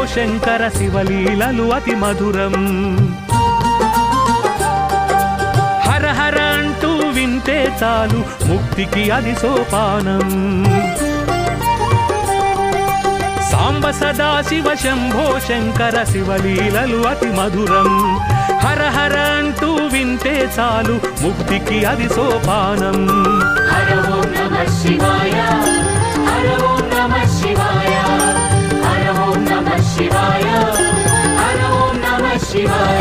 శంకర శివలీలలు అతి మధురం హర హర అంటూ వింటే చాలు ముక్తికి అది సోపానం సాంబ సదా శివ శంభో శంకర శివలీలలు అతి మధురం హర హర అంటూ వింటే చాలు ముక్తికి అది సోపానం హర ఓం నమ శివాయ హర ఓం నమ శివాయ హర ఓం నమ శివాయ హర ఓం నమ శివాయ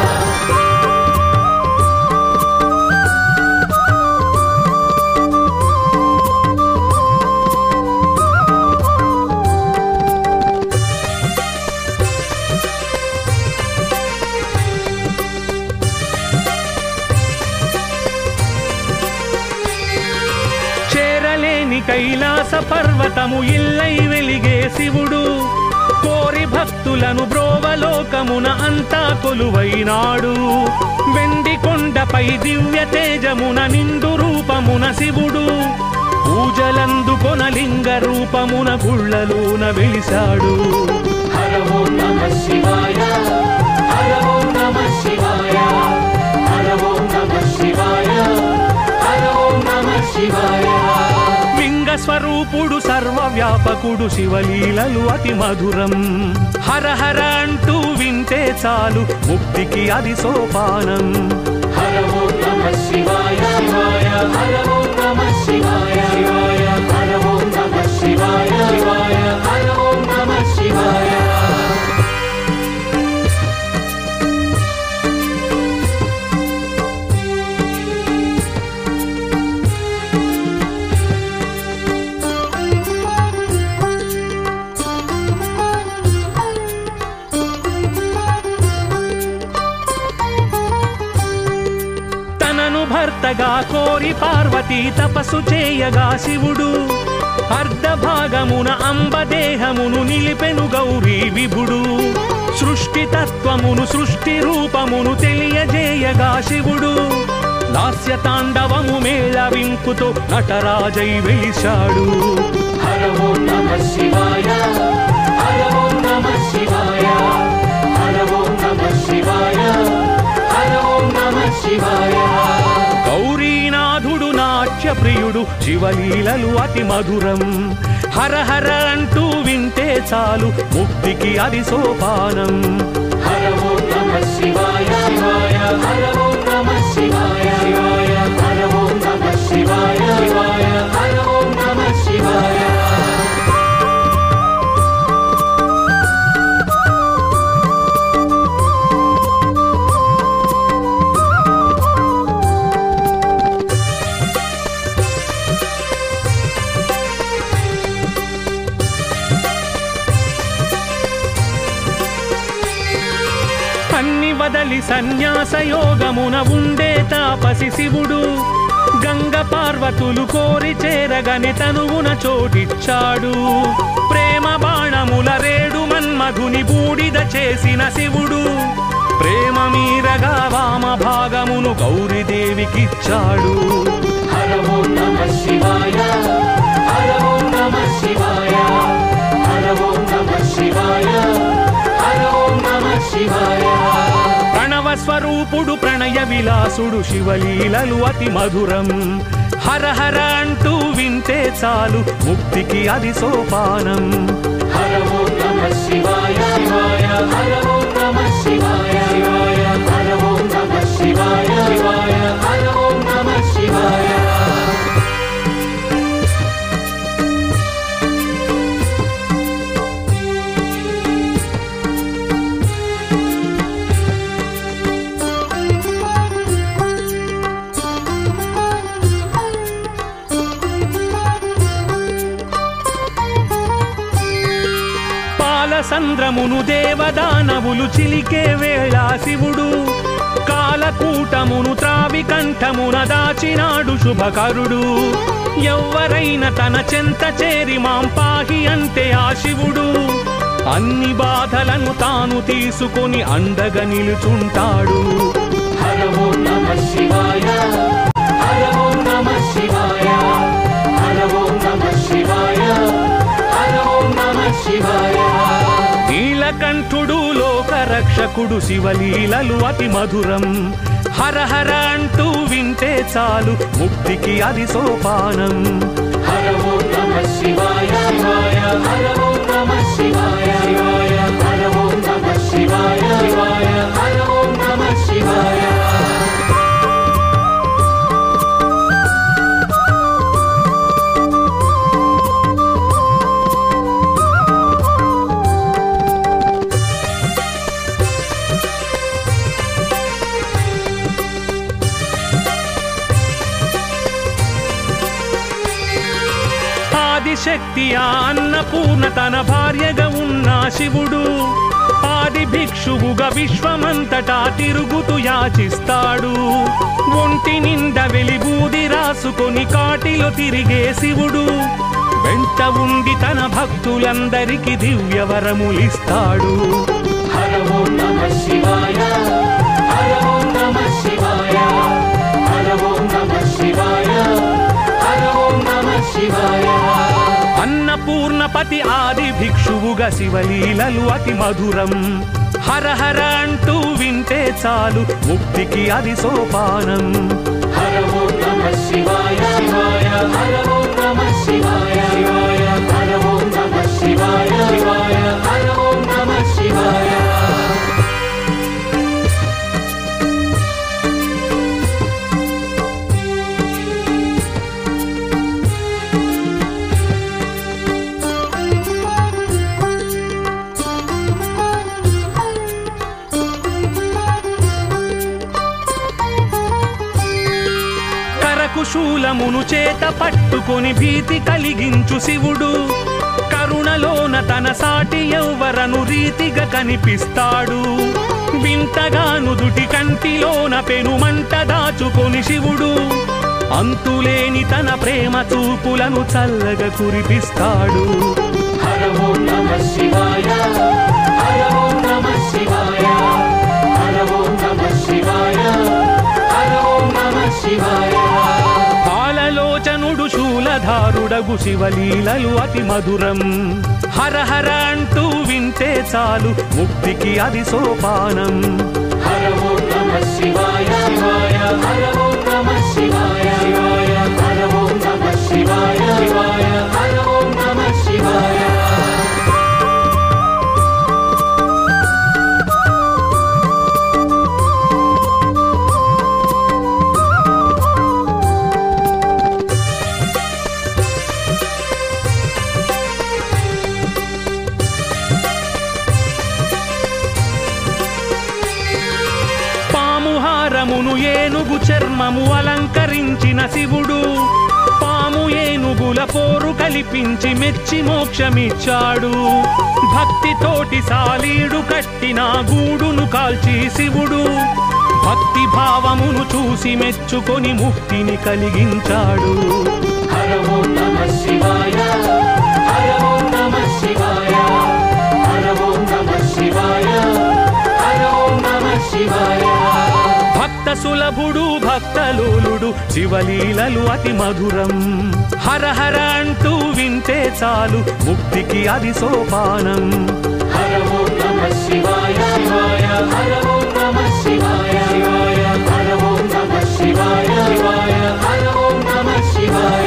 చేరలేని కైలాస పర్వతము ఇల్లై వెలిగే శివుడు కోరి భక్తులను బ్రోవలోకమున అంతా కొలువైనాడు వెండి కొండపై దివ్య తేజమున నిండు రూపమున శివుడు పూజలందుకొన లింగ రూపమున గుళ్ళలోన వెలిశాడు హర ఓం నమ శివాయ హర ఓం నమ శివాయ హర ఓం నమ శివాయ హర ఓం నమ శివాయ లింగ స్వరూపుడు సర్వ వ్యాపకుడు శివలీలలు అతి మధురం హర హర అంటూ వింటే చాలు ముక్తికి అది సోపానం హర ఓం నమ శివాయ శివాయ హర ఓం నమ శివాయ శివాయ హర ఓం నమ శివాయ శివాయ హర ఓం నమ శివాయ తనను భర్తగా కోరి పార్వతి తపస్సు చేయగా శివుడు అర్ధభాగమున అంబదేహమును నిలిపెను గౌరీ విభుడు సృష్టి తత్వమును సృష్టి రూపమును తెలియజేయగా శివుడు లాస్య తాండవము మేళవింపుతో నటరాజై వెలిశాడు హర ఓం నమ శివాయ హర ఓం నమ శివాయ హర ఓం నమ శివాయ హర ఓం నమ శివాయ గౌరీనాథుడు నాట్య ప్రియుడు శివలీలలు అతి మధురం హర హర అంటూ వింటే చాలు ముక్తికి అది సోపానం హర ఓం నమ శివాయ శివాయ హర ఓం నమ శివాయ శివాయ హర ఓం నమ శివాయ శివాయ హర ఓం నమ శివాయ అన్ని వదలి సన్యాస యోగమున ఉండే తాపసి శివుడు గంగ పార్వతులు కోరి చేరగని తనువున చోటిచ్చాడు ప్రేమ బాణముల రేడు మన్మధుని బూడిద చేసిన శివుడు ప్రేమ మీరగా వామ భాగమును గౌరీదేవికిచ్చాడు హర ఓం నమ శివాయ హర ఓం నమ శివాయ హర ఓం నమ శివాయ హర ఓం నమ శివాయ ప్రణవ స్వరూపుడు ప్రణయ విలాసుడు శివలీలలు అతి మధురం హర హర అంటూ వింటే చాలు ముక్తికి అది సోపానం హర ఓం నమ శివాయ శివాయ హర ఓం నమ శివాయ శివాయ హర ఓం నమ శివాయ శివాయ హర ఓం నమ శివాయ పాలసంద్రమును దేవదానవులు చిలికే వేళ శివుడు కాలకూటమును త్రావి కంఠమున దాచినాడు శుభకరుడు ఎవ్వరైన తన చెంత చేరి మాం పాహి అంటే ఆ శివుడు అన్ని బాధలను తాను తీసుకొని అండగా నిలుచుంటాడు హర ఓం నమ శివాయ హర ఓం నమ శివాయ హర ఓం నమ శివాయ హర ఓం నమ శివాయ నీల నీలకంఠుడు లోక రక్షకుడు శివలీలలు అతి మధురం హర హర అంటూ వింటే చాలు ముక్తికి అది సోపానం హర ఓం నమ శివాయ శివాయ హర ఓం నమ శివాయ శివాయ హర ఓం నమ శివాయ శివాయ హర ఓం నమ శివాయ ఆదిశక్తి ఆ అన్నపూర్ణ తన భార్యగా ఉన్న శివుడు ఆది భిక్షువుగా విశ్వమంతటా తిరుగుతూ యాచిస్తాడు ఒంటి నిండా వెలిబూది రాసుకొని కాటిలో తిరిగే శివుడు వెంట ఉండి తన భక్తులందరికీ దివ్యవరములిస్తాడు హర ఓం నమ శివాయ హర ఓం నమ శివాయ హర ఓం నమ శివాయ హర ఓం నమ శివాయ అన్నపూర్ణపతి ఆది భిక్షువుగా శివలీలలు అతి మధురం హర హర అంటూ వింటే చాలు ముక్తికి అది సోపానం హర ఓం నమ శివాయ శివాయ హర ఓం నమ శివాయ శివాయ హర ఓం నమ శివాయ శివాయ హర ఓం నమ శివాయ కరకుశూలమును చేత పట్టుకొని భీతి కలిగించు శివుడు కరుణలోన తన సాటి ఎవ్వరను రీతిగా కనిపిస్తాడు వింతగాను దుటి కంటిలోన పెనుమంట దాచుకొని శివుడు అంతులేని తన ప్రేమ చూపులను చల్లగా కురిపిస్తాడు హర ఓం నమ శివాయ హర ఓం నమ శివాయ హర ఓం నమ శివాయ హర ఓం నమ శివాయ పాలలోచనుడు శూలధారుడగు శివలీలలు అతి మధురం హర హర అంటూ వింటే చాలు ముక్తికి అది సోపానం హర ఓం నమ శివాయ శివాయ హర ఓం నమ శివాయ శివాయ హర ఓం నమ శివాయ శివాయ హర ఓం నమ శివాయ పాముహారమును ఏనుగు చర్మము అలంకరించిన శివుడు పాము ఏనుగుల పోరు కల్పించి మెచ్చి మోక్షమిచ్చాడు భక్తితోటి సాలీడు కట్టిన గూడును కాల్చి శివుడు భక్తి భావమును చూసి మెచ్చుకొని ముక్తిని కలిగించాడు హర ఓం నమ శివాయ హర ఓం నమ శివాయ హర ఓం నమ శివాయ హర ఓం నమ శివాయ భక్త సులభుడు భక్తలోలుడు శివలీలలు అతి మధురం హర హర అంటూ వింటే చాలు ముక్తికి అది సోపానం హర ఓం నమ శివాయ శివాయ హర ఓం నమ శివాయ శివాయ హర ఓం నమ శివాయ శివాయ హర ఓం నమ శివాయ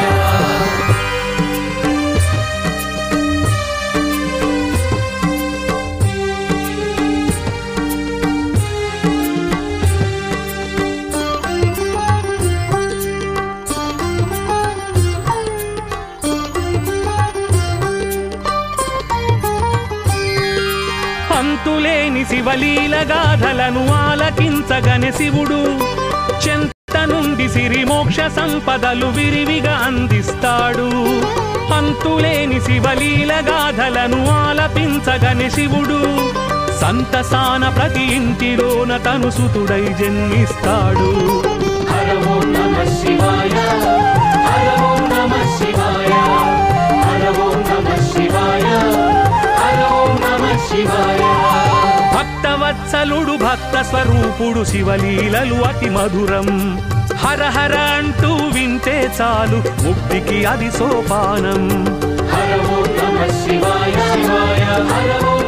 అంతులేని శివలీల గాథలను ఆలకించగని శివుడు చెంత నుండి సిరి మోక్ష సంపదలు విరివిగా అందిస్తాడు అంతులేని శివలీల గాథలను ఆలపించగని శివుడు సంతసాన ప్రతి ఇంటిలోన తను సుతుడై జన్మిస్తాడు హర ఓం నమ శివాయ హర ఓం నమ శివాయ హర ఓం నమ శివాయ హర ఓం నమ శివాయ భక్తవత్సలుడు భక్త స్వరూపుడు శివలీలలు అతి మధురం హర హర అంటూ వింటే చాలు ముక్తికి అది సోపానం హర ఓం నమ శివాయ శివాయ హర ఓం